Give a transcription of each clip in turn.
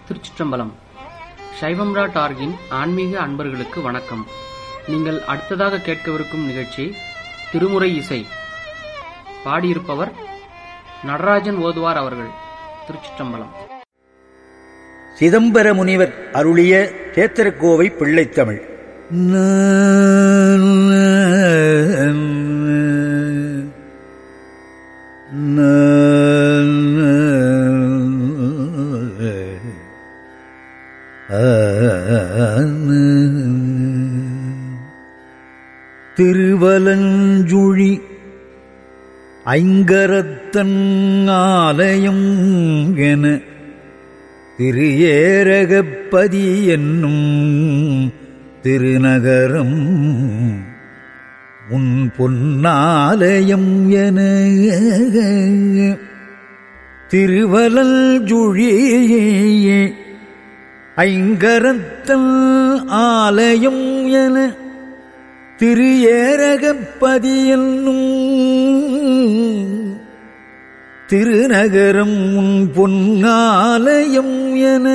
திருச்சிற்றம்பலம் சைவம்ரா டார்கின் ஆன்மீக அன்பர்களுக்கு வணக்கம் நீங்கள் அடுத்ததாக கேட்கவிருக்கும் நிகழ்ச்சி திருமுறை இசை பாடியிருப்பவர் நடராஜன் ஓதுவார் அவர்கள் திருச்சிற்றம்பலம் சிதம்பர முனிவர் அருளிய தேத்திரக்கோவை பிள்ளைத்தமிழ் திருவலஞ்சுழி ஐங்கரத்தன் ஆலயம் என திரு ஏரகப்பதி என்னும் திருநகரம் உன் பொன்னாலயம் என திருவலல் ஜுழியே ஐங்கரத்தல் ஆலயம் என திரு ஏரகப்பதி என்னும் திருநகரம் உன் பொன்னாலயம் என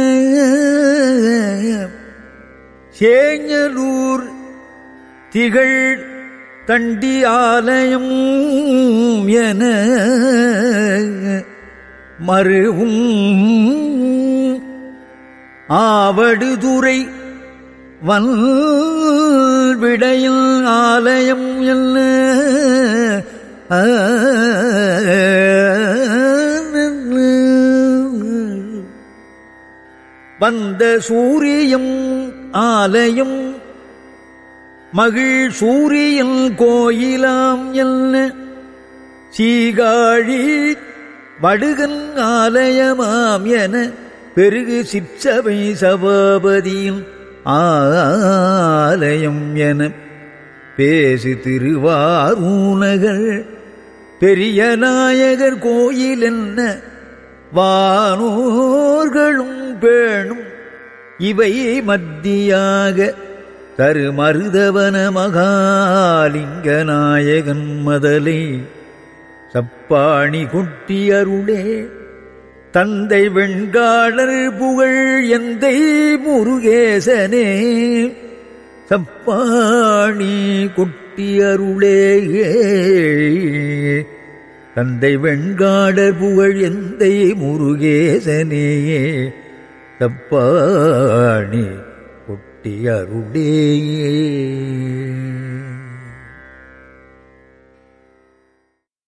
சேஞ்சலூர் திகழ் தண்டி ஆலயம் என மறுவும் ஆவடுதுறை வல் விடையில் ஆலயம் என்ன வந்த சூரியம் ஆலயம் மகிழ் சூரியன் கோயிலாம் என்ன சீகாழி வடுகன் ஆலயமாம் என பெருகு சிற்சபை சபாபதியின் ஆலயம் என பேசு திருவாரூனகர் பெரிய நாயகர் கோயில் என்ன வானோர்களும் பேணும் இவை மத்தியாக தருமருதவன மகாலிங்க நாயகன் மதலே சப்பாணி குட்டி அருளே தந்தை வெண்காடர் புகழ் எந்தை முருகேசனே சப்பாணி குட்டி அருளே தந்தை வெண்காடர் புகழ் எந்தை முருகேசனே தப்பாணி குட்டி அருளே